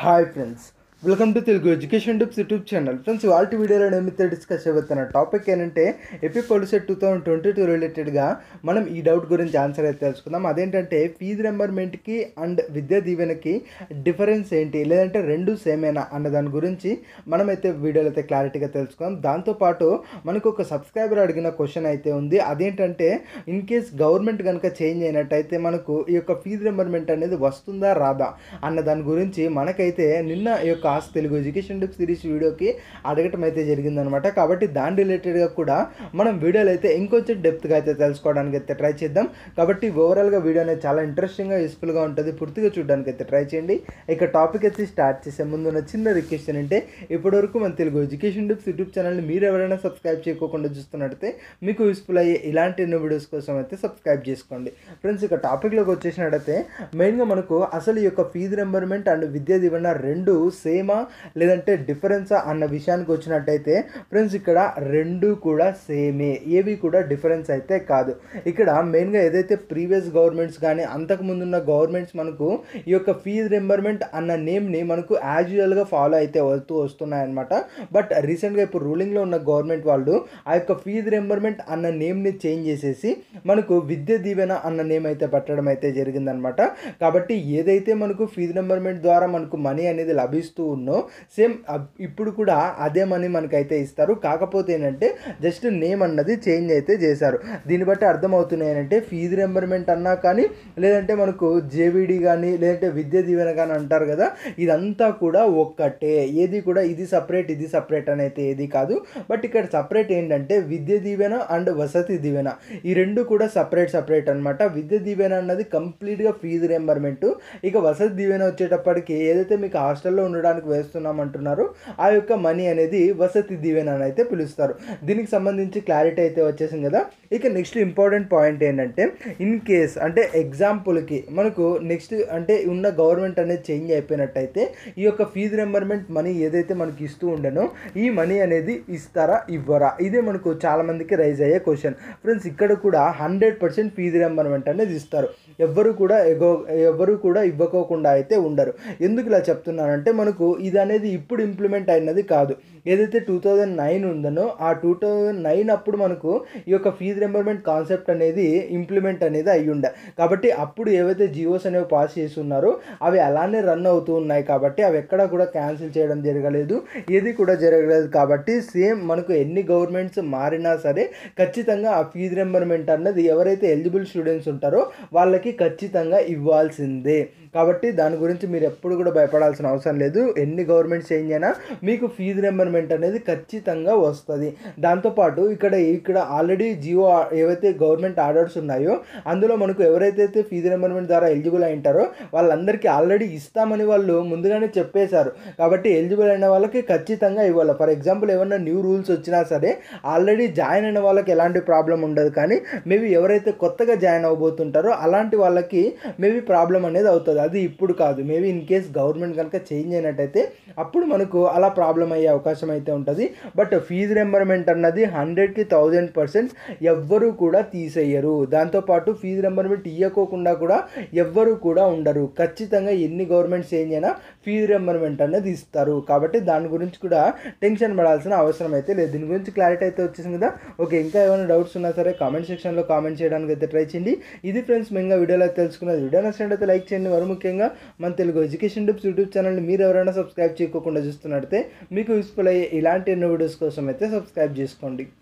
hi friends welcome to Telugu education tips YouTube channel friends ఇవాళ వీడియోలో నేను మీతో డిస్కస్ చేయబోతున్న టాపిక్ ఏంటంటే AP Polycet two thousand twenty two రిలేటెడ్గా మనం ఈ డౌట్ గురించి ఆన్సర్ అయితే తెలుసుకుందాం అదేంటంటే ఫీజు రింబర్మెంట్కి అండ్ విద్యా దీవెనకి డిఫరెన్స్ ఏంటి లేదంటే రెండు సేమేనా అన్న దాని గురించి మనమైతే వీడియోలో అయితే క్లారిటీగా తెలుసుకుందాం దాంతోపాటు మనకు ఒక సబ్స్క్రైబర్ అడిగిన క్వశ్చన్ అయితే ఉంది అదేంటంటే ఇన్ కేస్ గవర్నమెంట్ కనుక చేంజ్ అయినట్టయితే మనకు ఈ యొక్క ఫీజు రింబర్మెంట్ అనేది వస్తుందా రాదా అన్న దాని గురించి మనకైతే నిన్న ఈ యొక్క ఆస్ తెలుగు ఎడ్యుకేషన్ టిప్ సిరీస్ వీడియోకి అడగటం అయితే జరిగిందనమాట కాబట్టి దాని రిలేటెడ్గా కూడా మనం వీడియోలు అయితే ఇంకొంచెం డెప్త్గా అయితే తెలుసుకోవడానికి అయితే ట్రై చేద్దాం కాబట్టి ఓవరాల్గా వీడియో అనేది చాలా ఇంట్రెస్టింగ్గా యూస్ఫుల్గా ఉంటుంది పూర్తిగా చూడడానికి అయితే ట్రై చేయండి ఇక టాపిక్ అయితే స్టార్ట్ చేసే ముందు ఉన్న చిన్న రిక్వెస్ట్ ఏంటంటే ఇప్పటివరకు మన తెలుగు ఎడ్యుకేషన్ టిప్స్ యూట్యూబ్ ఛానల్ని మీరు ఎవరైనా సబ్స్క్రైబ్ చేయకోకుండా చూస్తున్నట్టయితే మీకు యూస్ఫుల్ అయ్యే ఇలాంటి ఎన్నో వీడియోస్ కోసం అయితే సబ్స్క్రైబ్ చేసుకోండి ఫ్రెండ్స్ ఇక టాపిక్లోకి వచ్చేసినట్టయితే మెయిన్గా మనకు అసలు ఈ యొక్క ఫీజు రెంబర్మెంట్ అండ్ విద్యా దీవెన రెండు సేమా లేదంటే డిఫరెన్సా అన్న విషయానికి వచ్చినట్టయితే ఫ్రెండ్స్ ఇక్కడ రెండు కూడా సేమే ఏవి కూడా డిఫరెన్స్ అయితే కాదు ఇక్కడ మెయిన్గా ఏదైతే ప్రీవియస్ గవర్నమెంట్స్ కానీ అంతకుముందు ఉన్న గవర్నమెంట్స్ మనకు ఈ యొక్క ఫీజు రెంబర్మెంట్ అన్న నేమ్ని మనకు యాజ్ యూజువల్గా ఫాలో అయితే వస్తూ వస్తున్నాయన్నమాట బట్ రీసెంట్గా ఇప్పుడు రూలింగ్లో ఉన్న గవర్నమెంట్ వాళ్ళు ఆ యొక్క ఫీజు రెంబర్మెంట్ అన్న నేమ్ని చేంజ్ చేసేసి మనకు విద్య దీవెన అన్న నేమ్ అయితే పెట్టడం అయితే జరిగిందనమాట కాబట్టి ఏదైతే మనకు ఫీజు రెంబర్మెంట్ ద్వారా మనకు మనీ అనేది లభిస్తూ ఉన్నో సేమ్ ఇప్పుడు కూడా అదే మనీ మనకైతే ఇస్తారు కాకపోతే ఏంటంటే జస్ట్ నేమ్ అన్నది చేంజ్ అయితే చేశారు దీన్ని బట్టి అర్థమవుతున్నాయి ఏంటంటే ఫీజు రెంబర్మెంట్ అన్నా కానీ లేదంటే మనకు జేవిడి కానీ లేదంటే విద్య దీవెన కానీ అంటారు కదా ఇదంతా కూడా ఒక్కటే ఏది కూడా ఇది సపరేట్ ఇది సపరేట్ అని అయితే ఏది కాదు బట్ ఇక్కడ సపరేట్ ఏంటంటే విద్య దీవెన అండ్ వసతి దీవెన ఈ రెండు కూడా సపరేట్ సపరేట్ అనమాట విద్య దీవెన అన్నది కంప్లీట్గా ఫీజు రెంబర్మెంట్ ఇక వసతి దీవెన వచ్చేటప్పటికి ఏదైతే మీకు హాస్టల్లో ఉండడానికి వేస్తున్నాం అంటున్నారో ఆ యొక్క మనీ అనేది వసతి దీవెన అని అయితే పిలుస్తారు దీనికి సంబంధించి క్లారిటీ అయితే వచ్చేసింది కదా ఇక నెక్స్ట్ ఇంపార్టెంట్ పాయింట్ ఏంటంటే ఇన్ కేస్ అంటే ఎగ్జాంపుల్కి మనకు నెక్స్ట్ అంటే ఉన్న గవర్నమెంట్ అనేది చేంజ్ అయిపోయినట్టయితే ఈ యొక్క ఫీజు రెంబర్మెంట్ మనీ ఏదైతే మనకి ఇస్తూ ఉండనో ఈ మనీ అనేది ఇస్తారా ఇవ్వరా ఇదే మనకు చాలా మందికి రైజ్ అయ్యే క్వశ్చన్ ఫ్రెండ్స్ ఇక్కడ కూడా హండ్రెడ్ పర్సెంట్ ఫీజు రెంబర్మెంట్ అనేది ఇస్తారు ఎవ్వరు కూడా ఎగో ఎవ్వరు కూడా ఇవ్వకోకుండా అయితే ఉండరు ఎందుకు ఇలా చెప్తున్నానంటే మనకు ఇది అనేది ఇప్పుడు ఇంప్లిమెంట్ అయినది కాదు ఏదైతే టూ థౌజండ్ నైన్ ఉందనో ఆ టూ థౌజండ్ నైన్ అప్పుడు మనకు ఈ యొక్క ఫీజు రెంబర్మెంట్ కాన్సెప్ట్ అనేది ఇంప్లిమెంట్ అనేది అయ్యి ఉండే కాబట్టి అప్పుడు ఏవైతే జియోస్ అనేవి పాస్ చేసి ఉన్నారో అవి అలానే రన్ అవుతూ ఉన్నాయి కాబట్టి అవి ఎక్కడా కూడా క్యాన్సిల్ చేయడం జరగలేదు ఏది కూడా జరగలేదు కాబట్టి సేమ్ మనకు ఎన్ని గవర్నమెంట్స్ మారినా సరే ఖచ్చితంగా ఆ ఫీజు రెంబర్మెంట్ అన్నది ఎవరైతే ఎలిజిబుల్ స్టూడెంట్స్ ఉంటారో వాళ్ళకి ఖచ్చితంగా ఇవ్వాల్సిందే కాబట్టి దాని గురించి మీరు ఎప్పుడు కూడా భయపడాల్సిన అవసరం లేదు ఎన్ని గవర్నమెంట్ చేంజ్ అయినా మీకు ఫీజు రెంబర్మెంట్ అనేది ఖచ్చితంగా వస్తుంది దాంతోపాటు ఇక్కడ ఇక్కడ ఆల్రెడీ జియో ఏవైతే గవర్నమెంట్ ఆర్డర్స్ ఉన్నాయో అందులో మనకు ఎవరైతే ఫీజు రెంబర్మెంట్ ద్వారా ఎలిజిబుల్ అయి ఉంటారో వాళ్ళందరికీ ఆల్రెడీ ఇస్తామని వాళ్ళు ముందుగానే చెప్పేశారు కాబట్టి ఎలిజిబుల్ అయిన వాళ్ళకి ఖచ్చితంగా ఇవ్వాలి ఫర్ ఎగ్జాంపుల్ ఏమన్నా న్యూ రూల్స్ వచ్చినా సరే ఆల్రెడీ జాయిన్ అయిన వాళ్ళకి ఎలాంటి ప్రాబ్లం ఉండదు కానీ మేబీ ఎవరైతే కొత్తగా జాయిన్ అవ్వబోతుంటారో అలాంటి వాళ్ళకి మేబీ ప్రాబ్లం అనేది అవుతుంది అది ఇప్పుడు కాదు మేబీ ఇన్ కేస్ గవర్నమెంట్ కనుక చేంజ్ అయినట్టయితే అప్పుడు మనకు అలా ప్రాబ్లం అయ్యే అవకాశం అయితే ఉంటుంది బట్ ఫీజు రెంబర్మెంట్ అన్నది హండ్రెడ్కి థౌజండ్ పర్సెంట్ ఎవ్వరూ కూడా తీసేయరు దాంతోపాటు ఫీజు రెంబర్మెంట్ ఇవ్వకోకుండా కూడా ఎవ్వరూ కూడా ఉండరు ఖచ్చితంగా ఎన్ని గవర్నమెంట్ చేంజ్ అయినా ఫీజు రెంబర్మెంట్ అనేది ఇస్తారు కాబట్టి దాని గురించి కూడా టెన్షన్ పడాల్సిన అవసరం అయితే లేదు దీని గురించి క్లారిటీ అయితే వచ్చేసింది కదా ఓకే ఇంకా ఏమైనా డౌట్స్ ఉన్నా సరే కామెంట్ సెక్షన్లో కామెంట్ చేయడానికి అయితే ట్రై చేయండి ఇది ఫ్రెండ్స్ మెయిన్గా వీడియోలో తెలుసుకున్నది వీడియో నచ్చినట్టయితే లైక్ చేయండి మరి ముఖ్యంగా మన తెలుగు ఎడ్యుకేషన్ టిప్స్ యూట్యూబ్ ఛానల్ని మీరు ఎవరైనా సబ్స్క్రైబ్ చేయకోకుండా చూస్తున్నట్టయితే మీకు యూస్ఫుల్ అయ్యే ఇలాంటి ఎన్నో వీడియోస్ కోసం అయితే సబ్స్క్రైబ్ చేసుకోండి